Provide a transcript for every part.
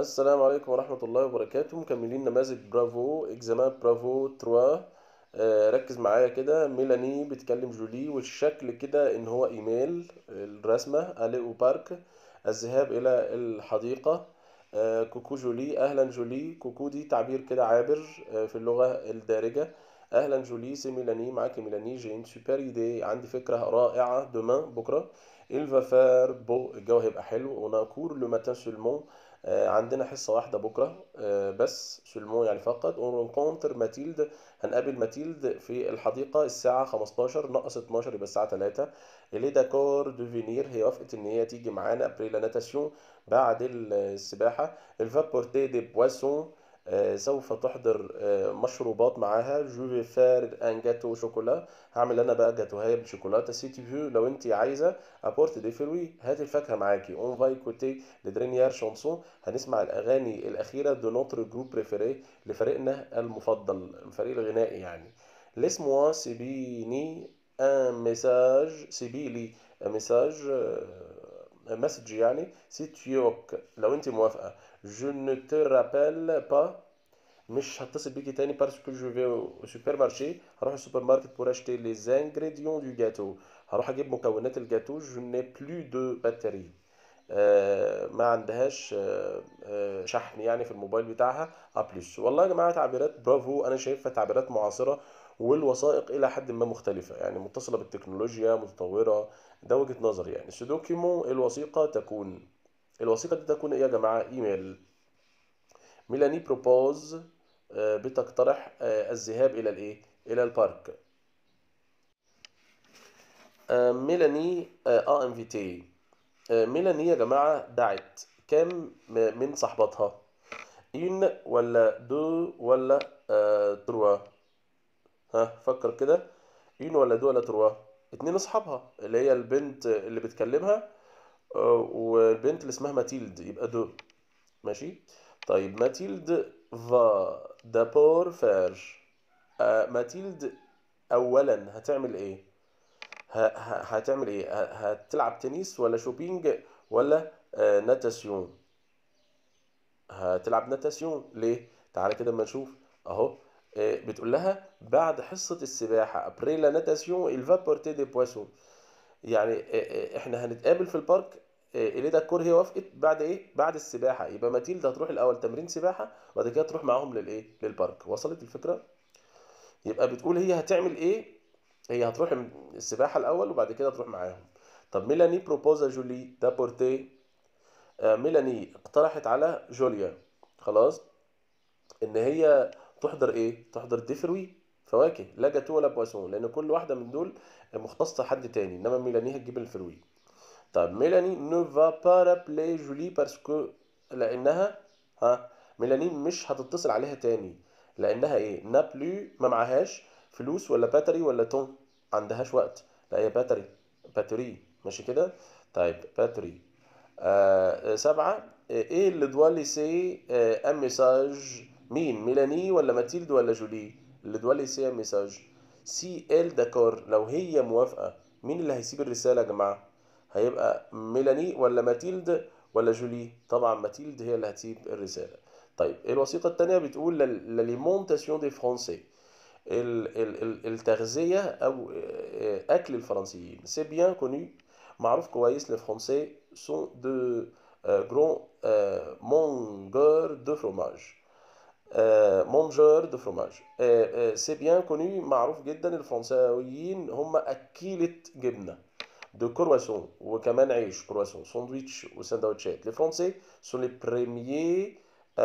السلام عليكم ورحمة الله وبركاته مكملين نماذج برافو اكزامان برافو 3 آه، ركز معايا كده ميلاني بتكلم جولي والشكل كده ان هو ايميل الرسمة الي او بارك الذهاب الى الحديقة آه، كوكو جولي اهلا جولي كوكو دي تعبير كده عابر آه، في اللغة الدارجة اهلا جولي سي ميلاني معاكي ميلاني جي ان سوبر ايدي عندي فكرة رائعة دومان بكرة il va faire beau الجو هيبقى حلو on a cours le matin seulement آه، عندنا حصة واحدة بكرة آه، بس سلمون يعني فقط ونكونتر ماتيلد هنقابل ماتيلد في الحديقة الساعة 15 ناقص 12 يبقى الساعة 3 اللي داكور دو فينير هي وافقت إن هي تيجي معانا أبري لا ناتاسيون بعد السباحة الفا بورتي دي بواسون سوف تحضر آه، مشروبات معاها جو في فار ان جاتو شوكولا هعمل انا بقى جاتوهايه بالشوكولاته سي تي فيو لو انت عايزه ابورت دي فروي هات الفاكهه معاكي اون فاي كوتي لدرينيير شانسون هنسمع الاغاني الاخيره دو نوتر جروب بريفيري لفريقنا المفضل الفريق الغنائي يعني ليسموا سيبيني ان ميساج سيبي لي ميساج مسج يعني سي تيوك لو انت موافقه جو ne te rappelle pas مش هتصل بيكي تاني باسكو جو في au سوبر مارشي هروح السوبر ماركت بور اشتي لي زانغريديون دو جاتو هروح اجيب مكونات الجاتو جو ني بلو دو باتري آه، ما عندهاش آه، آه، شحن يعني في الموبايل بتاعها ا بلس والله يا جماعه تعبيرات برافو انا شايفها تعبيرات معاصره والوثائق الى حد ما مختلفه يعني متصله بالتكنولوجيا متطوره ده وجهه نظري يعني سو دوكيمون الوثيقه تكون الوثيقه دي تكون ايه يا جماعه ايميل ميلاني بروبوز آه، بتقترح آه، الذهاب الى الايه الى البارك آه، ميلاني اه انفيتي ميلاني يا جماعه دعت كام م- من صحباتها ان ولا دو ولا آه تروا ها فكر كده ان ولا دو ولا تروا اتنين اصحابها اللي هي البنت اللي بتكلمها آه، والبنت اللي اسمها ماتيلد يبقى دو ماشي طيب ماتيلد فا دابور فير آه ماتيلد اولا هتعمل ايه ه- ه- هتعمل ايه ه- هتلعب تنس ولا شوبينج ولا آه ناتاسيون هتلعب ناتاسيون ليه تعالى كده اما نشوف اهو آه، بتقول لها بعد حصة السباحة ابري لا ناتاسيون il va porter des poissons يعني آه، آه، احنا هنتقابل في البارك آه، إليدا كور هي وافقت بعد ايه بعد السباحة يبقى ماتيلدا هتروح الاول تمرين سباحة وبعد كده تروح معاهم للايه للبارك وصلت الفكرة يبقى بتقول هي هتعمل ايه هي هتروح السباحة الاول وبعد كده تروح معاهم طب ميلاني بروبوزا جولي دابورتي آه، ميلاني اقترحت على جوليا خلاص ان هي تحضر ايه تحضر ديفروي فواكه لا جاتو ولا بواسون لان كل واحده من دول مختصه حد تاني انما ميلاني هتجيب الفروي طب ميلاني نو فا با رابلي جولي باسكو لانها ها ميلاني مش هتتصل عليها تاني لانها ايه نابلو ما معهاش فلوس ولا باتري ولا تون عندهاش وقت لا هي باتري باتري ماشي كده طيب باتري آه سبعة ايه اللي دوا ليسي آه ان ميساج مين ميلاني ولا ماتيلد ولا جولي اللي دوا ليسي ان ميساج سي ال داكور لو هي موافقة مين اللي هيسيب الرسالة يا جماعة هيبقى ميلاني ولا ماتيلد ولا جولي طبعا ماتيلد هي اللي هتسيب الرسالة طيب الوثيقة التانية بتقول لاليمونتاسيون دي فرونسي ال- ال- ال- التغذية أو آه، أكل الفرنسيين سي بيان كوني معروف كويس لي فرونسي سون دو جرون مونجور دو فروماج مونجور دو فروماج سي بيان كوني معروف جدا الفرنساويين هم أكيلة جبنة دو كرواسون وكمان عيش كرواسون ساندويتش وسندوتشات لي فرونسي سون لي بريميي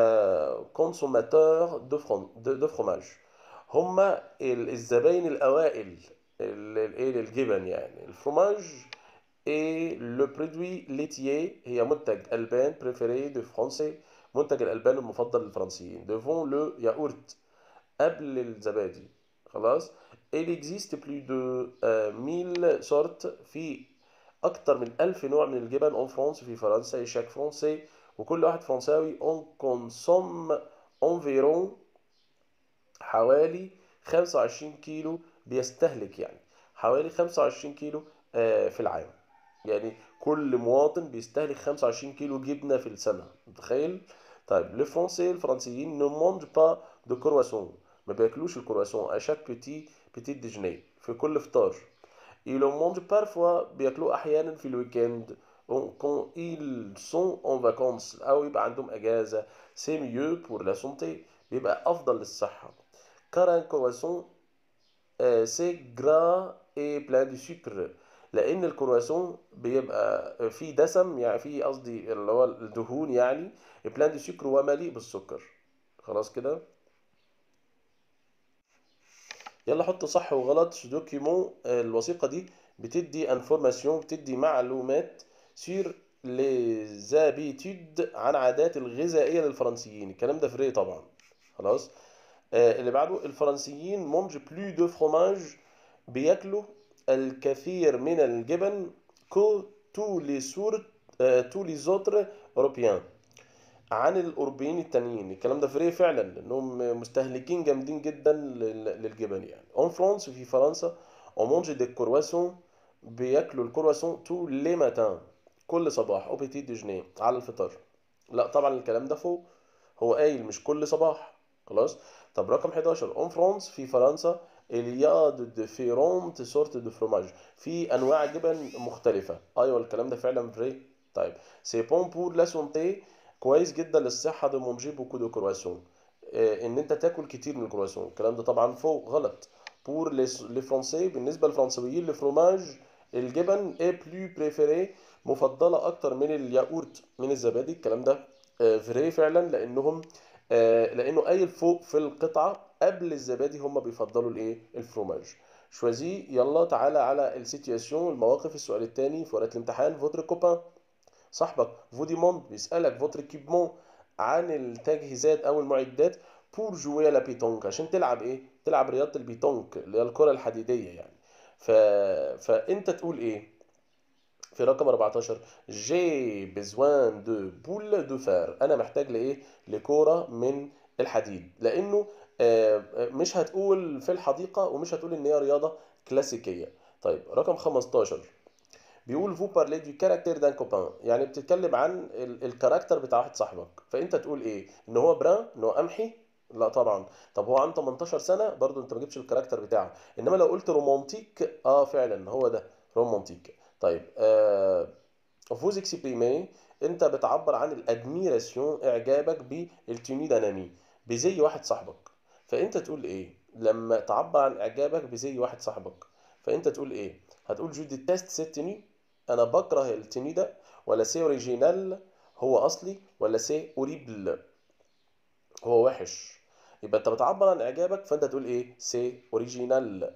كونسوماتور دو فرون دو دو فروماج هما ال- الزباين الأوائل ال- الايه للجبن يعني الفروماج اي لو برودوي ليتيي هي منتج البان بريفيري دو فرونسي منتج الألبان المفضل للفرنسيين ديفون لو ياورت قبل الزبادي خلاص il existe plus de euh, 1000 sortes في أكتر من 1000 نوع من الجبن en France في فرنسا chaque français وكل واحد فرنساوي on consomme environ حوالي 25 كيلو بيستهلك يعني حوالي 25 كيلو آه، في العام يعني كل مواطن بيستهلك 25 كيلو جبنة في السنة متخيل طيب لو فرونسي الفرنسيين نو مونج با دو كرواسون ما بياكلوش الكرواسون اشاك بيتي بيتي ديجني في كل فطار ils le mangent parfois بياكلوه احيانا في الويكند quand ils sont en vacances او يبقى عندهم اجازه c'est mieux pour la santé بيبقى افضل للصحه car un croissant euh, c'est gras et plein de sucre لان الكرواسون بيبقى فيه دسم يعني فيه قصدي اللي هو الدهون يعني بلان دي سكر ومليء بالسكر خلاص كده يلا حط صح وغلط في دوكيمون الوثيقة دي بتدي انفورماسيون بتدي معلومات سير ليزابيتود عن عادات الغذائية للفرنسيين الكلام ده فري طبعا خلاص آه اللي بعده الفرنسيين مونج بلو دو فروماج بياكلوا الكثير من الجبن كو تو لي سور تو لي زوتر اوروبيان عن الاوروبيين التانيين الكلام ده فري فعلا لانهم مستهلكين جامدين جدا لل- للجبن يعني اون فرانس في فرنسا اون مونج دي كرواسون بياكلوا الكرواسون تو لي ماتان كل صباح او بيتي ديجني على الفطار لا طبعا الكلام ده فوق هو قايل مش كل صباح خلاص طب رقم 11 اون فرانس في فرنسا il y a de différentes sortes de fromage في انواع جبن مختلفه ايوه الكلام ده فعلا فري طيب سي بون بور لا سونتي كويس جدا للصحه دو مونجي بوكو دو كرواسون آه، ان انت تاكل كتير من الكرواسون الكلام ده طبعا فوق غلط بور لي فرونسي بالنسبه للفرنسويين الفروماج الجبن اي بلو بريفيري مفضله اكتر من الياقورت من الزبادي الكلام ده آه، فري فعلا لانهم آه، لانه قايل فوق في القطعه قبل الزبادي هم بيفضلوا الايه الفروماج شوازي يلا تعالى على السيتياسيون المواقف السؤال الثاني في ورقه الامتحان فوتر كوبان صاحبك فوديموند بيسالك فوتر كيبمون عن التجهيزات او المعدات بور جوي لا بيتونك عشان تلعب ايه تلعب رياضه البيتونك اللي هي الكره الحديديه يعني ف... فانت تقول ايه في رقم 14 جي بيزوان دو بول دو فار انا محتاج لايه لكوره من الحديد لانه آه، آه، مش هتقول في الحديقه ومش هتقول ان هي رياضه كلاسيكيه طيب رقم 15 بيقول فو بارلي دو كاركتير دان كوبان يعني بتتكلم عن ال- الكاركتر بتاع واحد صاحبك فانت تقول ايه ان هو بران ان هو قمحي لا طبعا طب هو عنده 18 سنه برضو انت ما جبتش الكاركتر بتاعه انما لو قلت رومانتيك اه فعلا هو ده رومانتيك طيب آه فوز اكسبريمي انت بتعبر عن الادميراسيون اعجابك بالتوني دانامي بزي واحد صاحبك فانت تقول ايه لما تعبر عن اعجابك بزي واحد صاحبك فانت تقول ايه هتقول جو ديتست سيت تني انا بكره التني ده ولا سي اوريجينال هو اصلي ولا سي اوريبل هو وحش يبقى انت بتعبر عن اعجابك فانت تقول ايه سي اوريجينال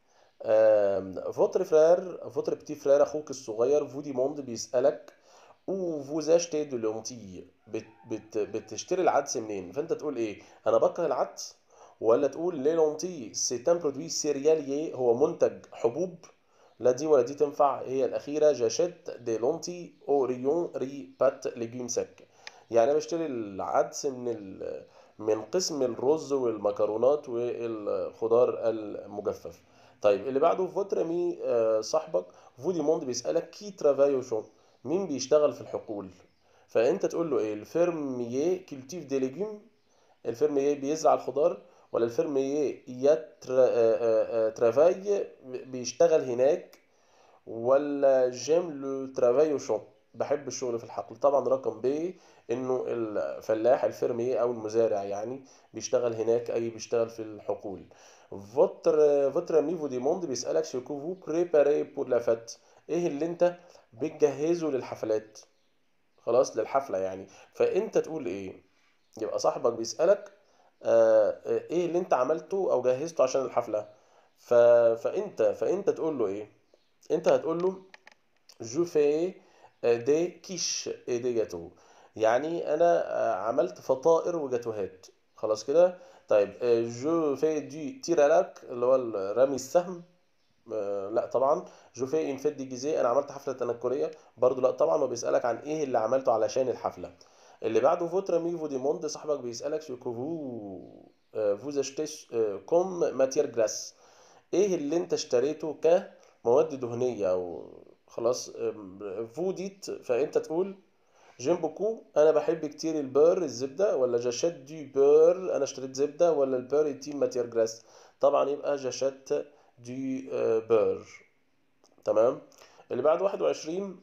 فوتر فرير فوتر بتي فرير اخوك الصغير فودي موند بيسالك او فوز اشتي دو لونتي بت بت بتشتري العدس منين فانت تقول ايه انا بكره العدس ولا تقول لي لونتي سي ان برودوي سيرياليي هو منتج حبوب لا دي ولا دي تنفع هي الأخيرة جاشيت دي لونتي أو ريون ري بات ليجيوم سك يعني أنا بشتري العدس من ال... من قسم الرز والمكرونات والخضار المجفف طيب اللي بعده فوتر مي آه، صاحبك فودي موند بيسألك كي ترافايو شون مين بيشتغل في الحقول فأنت تقول له إيه الفيرميي كولتيف دي ليجيوم الفيرميي بيزرع الخضار ولا الفيرميي يترافاي بيشتغل هناك ولا جيم لو ترافاي او شون بحب الشغل في الحقل طبعا رقم ب انه الفلاح الفيرمي او المزارع يعني بيشتغل هناك اي بيشتغل في الحقول فوتر فوتر اميفو دي موند بيسالك شيكو فو بريباري بور لا فات ايه اللي انت بتجهزه للحفلات خلاص للحفله يعني فانت تقول ايه يبقى صاحبك بيسالك آه، آه، ايه اللي انت عملته او جهزته عشان الحفله ف... فانت فانت تقول له ايه انت هتقول له جو في دي كيش اي دي جاتو يعني انا آه، عملت فطائر وجاتوهات خلاص كده طيب آه، جو في دي تيرالاك اللي هو رمي السهم آه، لا طبعا جو في ان فيت دي جيزي انا عملت حفله تنكريه برضو لا طبعا هو بيسالك عن ايه اللي عملته علشان الحفله اللي بعده فوتر ميفو دي موند صاحبك بيسالك سو كو فو فوز اشتيش كوم ماتير جراس ايه اللي انت اشتريته كمواد دهنيه او خلاص فوديت فانت تقول جيم بوكو انا بحب كتير البير الزبده ولا جاشات دي بير انا اشتريت زبده ولا البير يتي ماتير جراس طبعا يبقى جاشات دي آه، بير تمام اللي بعد 21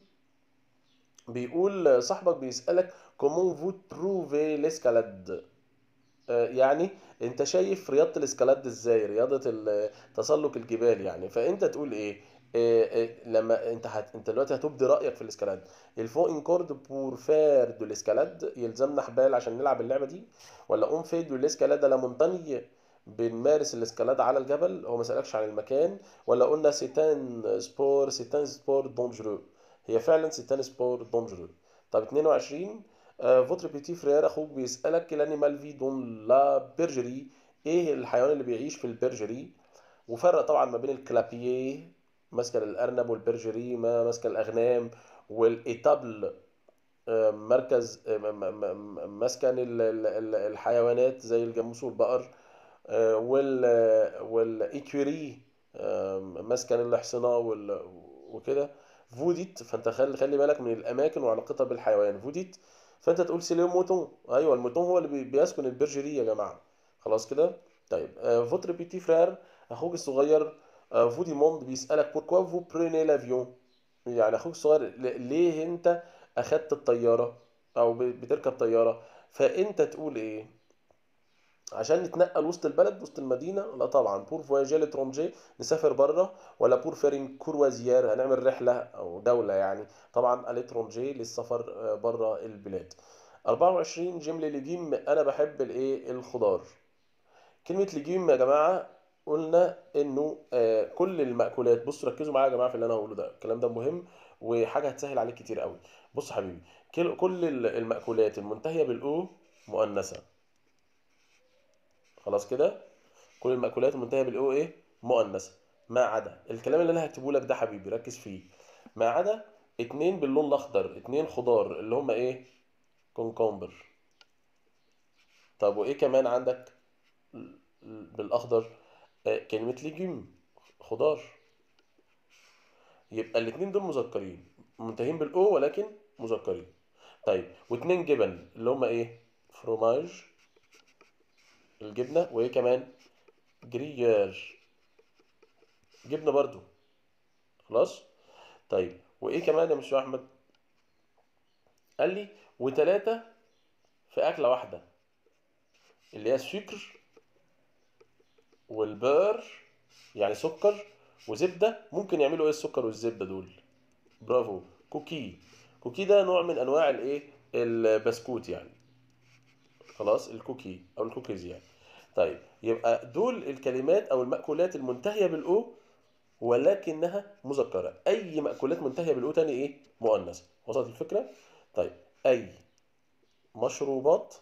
بيقول صاحبك بيسألك كومون فو تروفي ليسكالاد يعني انت شايف رياضة الاسكالاد ازاي رياضة ال- تسلق الجبال يعني فانت تقول ايه إيه إيه لما انت هت... انت دلوقتي هتبدي رايك في الاسكالاد الفو ان كورد بور فير دو الاسكالاد يلزمنا حبال عشان نلعب اللعبه دي ولا اون في دو الاسكالاد لا مونتاني بنمارس الاسكالاد على الجبل هو ما سالكش عن المكان ولا قلنا سيتان سبور سيتان سبور دونجرو هي فعلا سيتان سبور دونجرو طب 22 فوتر بيتي فرير اخوك بيسالك الانيمال في دون لا بيرجري ايه الحيوان اللي بيعيش في البرجري وفرق طبعا ما بين الكلابييه ماسكه الارنب والبرجري ما ماسكه الاغنام والايتابل آه، مركز آه، م- م- م- مسكن ال- ال- ال- الحيوانات زي الجاموس والبقر آه، وال والايكوري آه، مسكن الاحصنة وال- وكده فوديت فانت خلي خلي بالك من الاماكن وعلاقتها بالحيوان فوديت فانت تقول سيليو موتون ايوه الموتون هو اللي بي- بيسكن البرجري يا جماعه خلاص كده طيب آه، فوتر بيتي فرير اخوك الصغير آه، فودي موند بيسالك بوركوا فو بريني لافيون يعني اخوك الصغير ل- ليه انت اخدت الطياره او ب- بتركب طياره فانت تقول ايه عشان نتنقل وسط البلد وسط المدينه لا طبعا بور فواياجي لترونجي نسافر بره ولا بور فيرين كروازيير هنعمل رحله او دوله يعني طبعا اليترونجي للسفر بره البلاد 24 جمله لجيم انا بحب الايه الخضار كلمة لجيم يا جماعة قلنا انه آه، كل المأكولات بصوا ركزوا معايا يا جماعة في اللي انا هقوله ده الكلام ده مهم وحاجة هتسهل عليك كتير قوي بص يا حبيبي كل كل ال- المأكولات المنتهية بالأو مؤنثة خلاص كده كل المأكولات المنتهية بالأو ايه مؤنثة ما عدا الكلام اللي انا هكتبه لك ده حبيبي ركز فيه ما عدا اتنين باللون الاخضر اتنين خضار اللي هما ايه كونكومبر طب وايه كمان عندك بالاخضر آه، كلمة ليجيوم خضار يبقى الاتنين دول مذكرين منتهين بالاو ولكن مذكرين طيب واتنين جبن اللي هما ايه فروماج الجبنة وايه كمان جريير جبنة برضو خلاص طيب وايه كمان يا مستر احمد قال لي وتلاتة في اكلة واحدة اللي هي السكر والبر يعني سكر وزبدة ممكن يعملوا ايه السكر والزبدة دول برافو كوكي كوكي ده نوع من انواع الايه البسكوت يعني خلاص الكوكي او الكوكيز يعني طيب يبقى دول الكلمات او المأكولات المنتهية بالاو ولكنها مذكرة اي مأكولات منتهية بالاو تاني ايه مؤنث وصلت الفكرة طيب اي مشروبات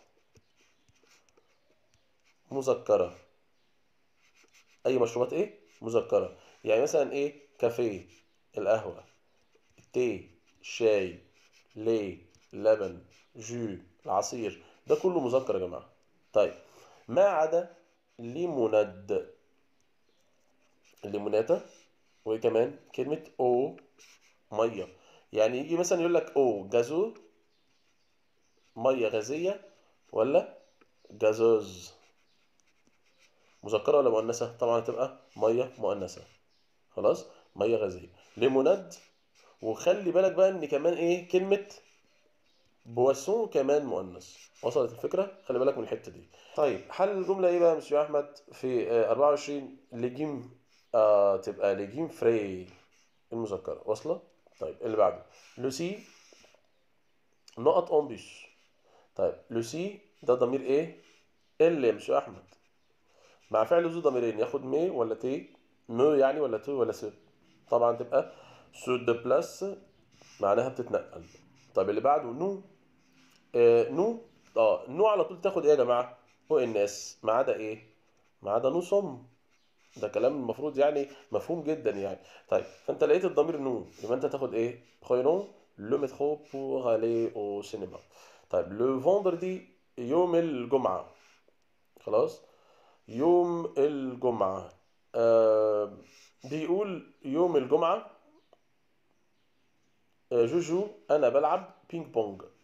مذكرة اي مشروبات ايه مذكرة يعني مثلا ايه كافيه القهوة التي الشاي لي لبن جو العصير ده كله مذكر يا جماعة طيب ما عدا ليموناد الليموناتا وايه كمان كلمة او مية يعني يجي مثلا يقول لك او جازو مية غازية ولا جازوز مذكرة ولا مؤنثة طبعا هتبقى مية مؤنثة خلاص مية غازية ليموناد وخلي بالك بقى ان كمان ايه كلمة بواسون كمان مؤنث وصلت الفكرة خلي بالك من الحتة دي طيب حل الجملة ايه بقى يا مسيو احمد في آه، 24 ليجيم آه تبقى ليجيم فري المذكرة واصلة طيب اللي بعده لوسي نقط اون بيش طيب لوسي ده ضمير ايه اللي يا مسيو احمد مع فعل ذو ضميرين ياخد مي ولا تي مو يعني ولا تو ولا سو طبعا تبقى سو دو بلاس معناها بتتنقل طب اللي بعده نو آه نو اه نو على طول تاخد ايه يا جماعه هو الناس ما عدا ايه ما عدا نو صم ده كلام المفروض يعني مفهوم جدا يعني طيب فانت لقيت الضمير نو يبقى انت تاخد ايه خيرون لو ميترو بور aller au cinéma طيب لو فوندردي يوم الجمعه خلاص يوم الجمعة آه بيقول يوم الجمعة آه جوجو أنا بلعب بينج بونج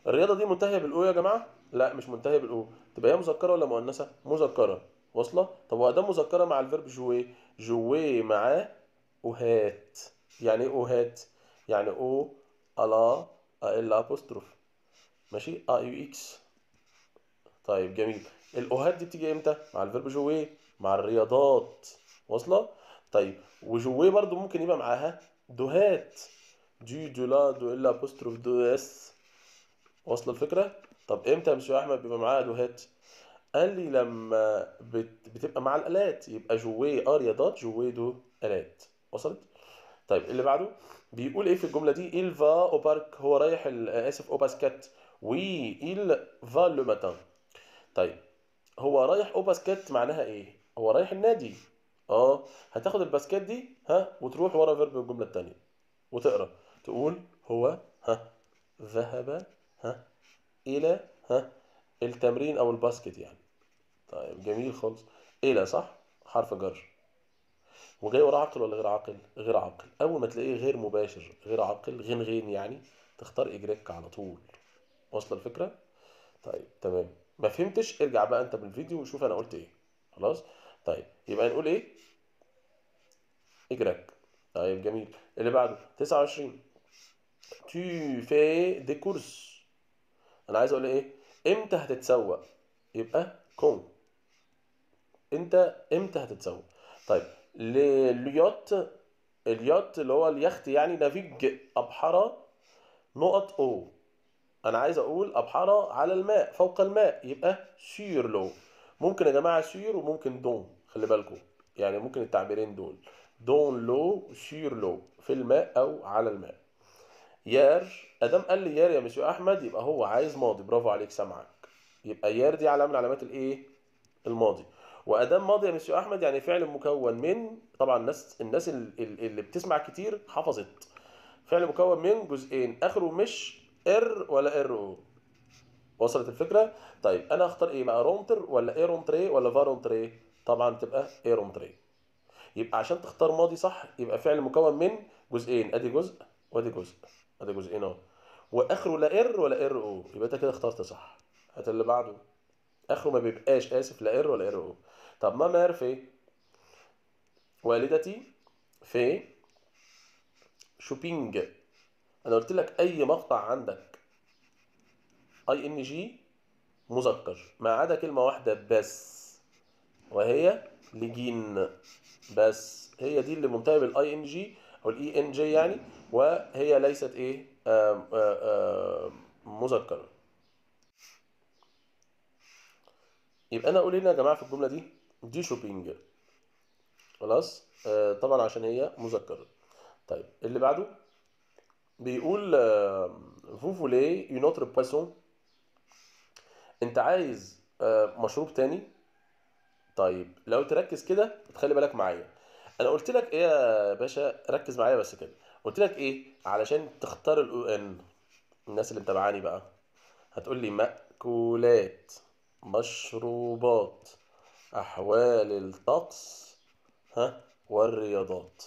الرياضه دي منتهيه بالاو يا جماعه لا مش منتهيه بالاو تبقى هي مذكره ولا مؤنثه مذكره واصله طب هو ده مذكره مع الفيرب جوي جوي معاه اوهات يعني ايه اوهات يعني او الا ال ابوستروف ماشي ا يو اكس طيب جميل الاوهات دي بتيجي امتى مع الفيرب جوي مع الرياضات واصله طيب وجوي برضو ممكن يبقى معاها دوهات دي دو لا دو ال ابوستروف دو اس واصله الفكره طب امتى يا مسيو احمد بيبقى معاها دوهات قال لي لما بت... بتبقى مع الالات يبقى جوي اه رياضات جوي دو الات وصلت طيب اللي بعده بيقول ايه في الجمله دي il va au parc هو رايح ال- اسف au basket oui il va le matin طيب هو رايح au basket معناها ايه هو رايح النادي اه هتاخد الباسكت دي ها وتروح ورا فيرب الجمله الثانيه وتقرا تقول هو ها ذهب ها الى ها التمرين او الباسكت يعني طيب جميل خالص الى صح حرف جر وجاي وراه عاقل ولا غير عاقل غير عاقل اول ما تلاقيه غير مباشر غير عاقل غين غين يعني تختار اجريك على طول واصله الفكره طيب تمام ما فهمتش ارجع بقى انت بالفيديو وشوف انا قلت ايه خلاص طيب يبقى نقول ايه اجريك طيب جميل اللي بعده 29 tu fais des courses انا عايز اقول ايه امتى هتتسوق يبقى كون انت امتى هتتسوق طيب ل- اليوت اليوت اللي هو اليخت يعني نافيج ابحر نقط او انا عايز اقول ابحر على الماء فوق الماء يبقى سير لو ممكن يا جماعه سير وممكن دون خلي بالكم يعني ممكن التعبيرين دول دون لو سير لو في الماء او على الماء يار ادام قال لي يار يا مسيو احمد يبقى هو عايز ماضي برافو عليك سامعك يبقى يار دي علامه من علامات الايه الماضي وادام ماضي يا مسيو احمد يعني فعل مكون من طبعا الناس الناس ال- ال- اللي بتسمع كتير حفظت فعل مكون من جزئين اخره مش ار ولا ار او وصلت الفكره طيب انا اختار ايه بقى رونتر ولا ايرونتري ولا فارونتري طبعا تبقى ايرونتري يبقى عشان تختار ماضي صح يبقى فعل مكون من جزئين ادي جزء وادي جزء ادي جزئين اهو واخره لا ار ولا ار او يبقى انت كده اخترت صح هات اللي بعده اخره ما بيبقاش اسف لا ار ولا ار او طب ما مار في والدتي في شوبينج انا قلت لك اي مقطع عندك اي ان جي مذكر ما عدا كلمه واحده بس وهي لجين بس هي دي اللي منتهيه بالاي ان جي او الاي ان جي يعني وهي ليست ايه آم آم آم مذكره يبقى انا اقول هنا يا جماعه في الجمله دي دي شوبينج خلاص آه طبعا عشان هي مذكره طيب اللي بعده بيقول فو فولي une autre boisson انت عايز آه، مشروب تاني طيب لو تركز كده تخلي بالك معايا انا قلت لك ايه يا باشا ركز معايا بس كده قلت لك ايه علشان تختار الاو ان الناس اللي متابعاني بقى هتقول لي مأكولات مشروبات احوال الطقس ها والرياضات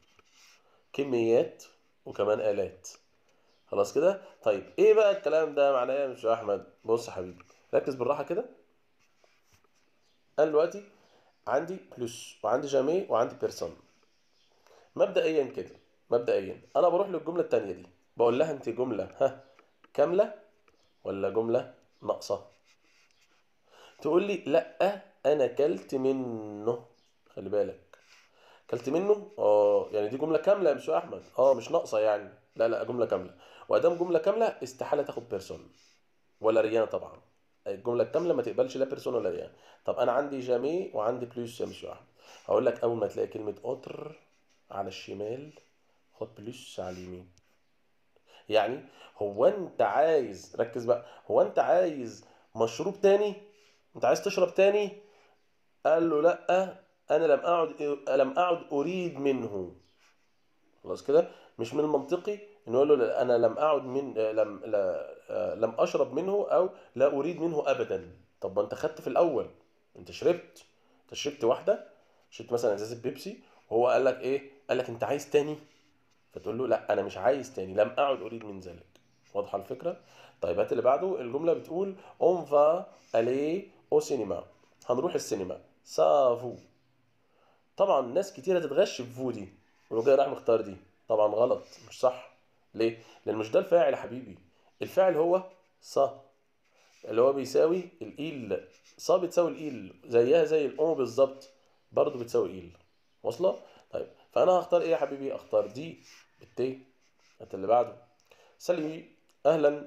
كميات وكمان آلات خلاص كده طيب ايه بقى الكلام ده معناه ايه يا مش احمد بص يا حبيبي ركز بالراحه كده انا دلوقتي عندي بلس وعندي جامي وعندي بيرسون مبدئيا كده مبدئيا انا بروح للجمله التانية دي بقول لها انت جمله ها كامله ولا جمله ناقصه تقول لي لا انا كلت منه خلي بالك كلت منه اه يعني دي جمله كامله يا مش احمد اه مش ناقصه يعني لا لا جمله كامله وادام جمله كامله استحاله تاخد بيرسون ولا ريان طبعا الجمله الكامله ما تقبلش لا بيرسون ولا ريان طب انا عندي جامي وعندي بلوس يا مش احمد هقول لك اول ما تلاقي كلمه اوتر على الشمال خد بلوس على اليمين يعني هو انت عايز ركز بقى هو انت عايز مشروب تاني انت عايز تشرب تاني قال له لا انا لم اعد لم اعد اريد منه خلاص كده مش من المنطقي انه يقول له لا، انا لم اعد من آه، لم لا آه، لم اشرب منه او لا اريد منه ابدا طب ما انت خدت في الاول انت شربت انت شربت واحده شربت مثلا ازازه بيبسي وهو قال لك ايه قال لك انت عايز تاني فتقول له لا انا مش عايز تاني لم اعد اريد من ذلك واضحة الفكرة طيب هات اللي بعده الجملة بتقول on va aller au cinéma هنروح السينما سافو طبعا ناس كتير هتتغش في فو دي ولو جاي راح مختار دي طبعا غلط مش صح ليه لان مش ده الفاعل يا حبيبي الفاعل هو صا اللي هو بيساوي الايل صا بتساوي الايل زيها زي الاو بالظبط برضه بتساوي ايل واصله طيب فانا هختار ايه يا حبيبي اختار دي بالتي هات اللي بعده سلوي اهلا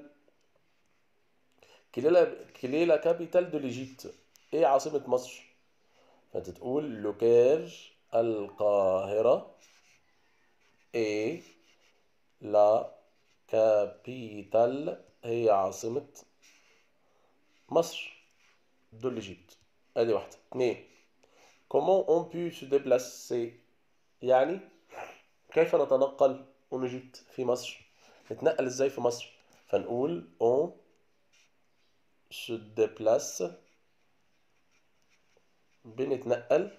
كليلا كليلا كابيتال دو ليجيبت ايه عاصمة مصر فانت تقول لوكير القاهرة ايه لا كابيتال هي عاصمة مصر دول ليجيبت ادي واحدة اتنين comment on peut se déplacer يعني كيف نتنقل en Égypte في مصر نتنقل ازاي في مصر فنقول on se déplace بنتنقل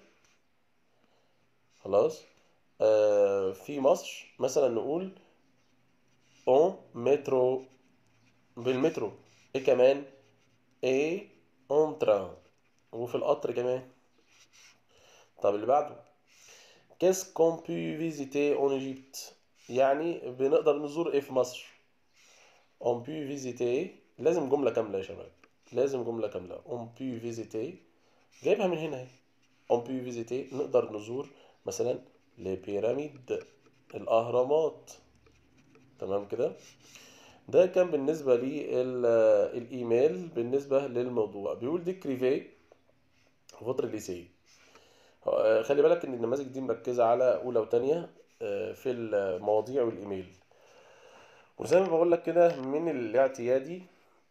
خلاص آه في مصر مثلا نقول on métro بالمترو ايه كمان ايه on train وفي القطر كمان طب اللي بعده qu'est-ce qu'on peut visiter en Égypte يعني بنقدر نزور ايه في مصر on peut visiter لازم جملة كاملة يا شباب لازم جملة كاملة on peut visiter جايبها من هنا اهي on peut visiter نقدر نزور مثلا les pyramides الأهرامات تمام كده ده كان بالنسبة لي الإيميل بالنسبة للموضوع بيقول دي كريفي فترة الليسي خلي بالك ان النماذج دي مركزة على أولى وتانية في المواضيع والإيميل وزي ما بقول لك كده من الاعتيادي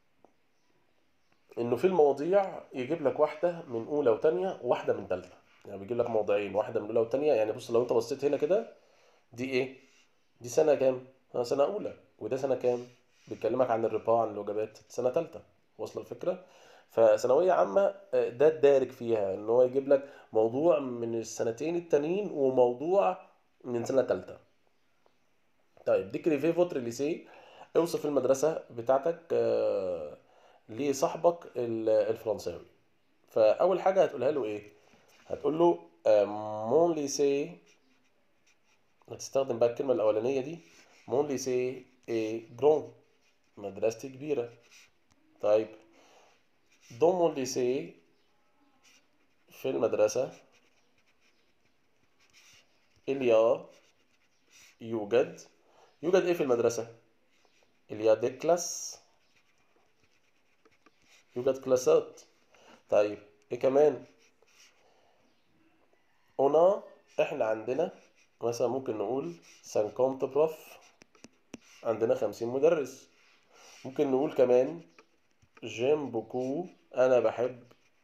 انه في المواضيع يجيب لك واحدة من أولى وتانية وواحدة من تالتة يعني بيجيب لك موضوعين واحدة من أولى وتانية يعني بص لو أنت بصيت هنا كده دي إيه؟ دي سنة كام؟ سنة أولى وده سنة كام؟ بيكلمك عن الربا عن الوجبات سنة تالتة واصلة الفكرة؟ فثانوية عامة ده الدارج فيها ان هو يجيب لك موضوع من السنتين التانيين وموضوع من سنة تالتة طيب دي كريفي فوتر ليسي اوصف المدرسة بتاعتك لصاحبك الفرنساوي فأول حاجة هتقولها له ايه؟ هتقول له مون ليسي هتستخدم بقى الكلمة الأولانية دي مون ليسي اي جرون مدرستي كبيرة طيب دون مون ليسي في المدرسة إليا يوجد يوجد ايه في المدرسة إليا دي كلاس يوجد كلاسات طيب ايه كمان هنا احنا عندنا مثلا ممكن نقول 50 بروف عندنا 50 مدرس ممكن نقول كمان جيم بوكو انا بحب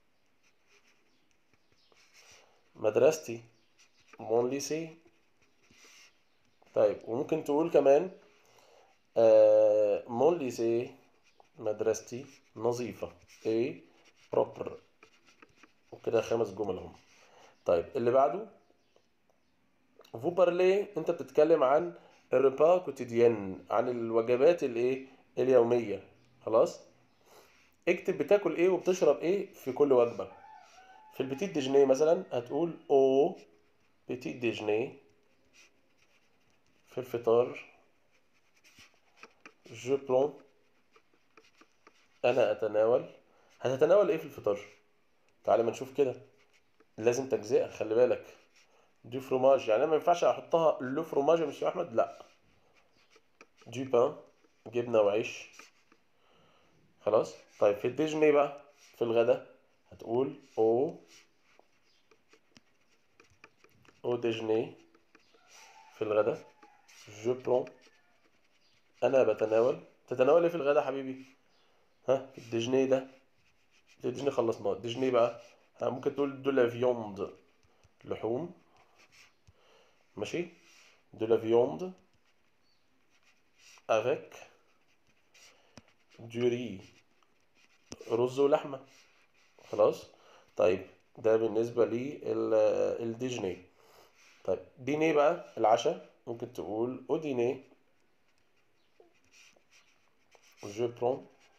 مدرستي مون ليسي طيب وممكن تقول كمان آه مون ليسي مدرستي نظيفة ايه بروبر وكده خمس جمل هم طيب اللي بعده فو بارلي انت بتتكلم عن الريبا كوتيديان عن الوجبات الايه اليومية خلاص اكتب بتاكل ايه وبتشرب ايه في كل وجبة في البتيت ديجني مثلا هتقول او بتيت ديجني في الفطار جو برون انا اتناول هتتناول ايه في الفطار تعالى ما نشوف كده لازم تجزئه خلي بالك دي فروماج يعني انا ما ينفعش احطها لو فروماج يا مستر احمد لا دي بان جبنه وعيش خلاص طيب في الديجني بقى في الغدا هتقول او او ديجني في الغدا جو برون انا بتناول تتناول ايه في الغدا حبيبي ها في الديجني ده في الديجني خلصناه الديجني بقى ها ممكن تقول دو لا فيوند لحوم ماشي دو لا فيوند avec du riz رز ولحمة خلاص طيب ده بالنسبة للديجني طيب ديني بقى العشاء ممكن تقول او ديني je prends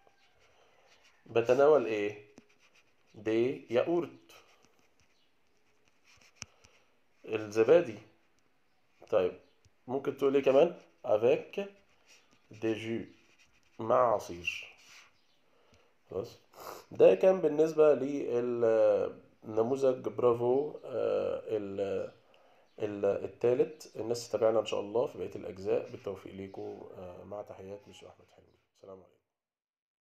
بتناول ايه دي ياقورت الزبادي طيب ممكن تقول ايه كمان avec des jus مع عصير خلاص ده كان بالنسبة للنموذج برافو آه، ال- ال- التالت الناس تتابعنا ان شاء الله في بقية الاجزاء بالتوفيق ليكم آه، مع تحيات مش احمد حلمي سلام عليكم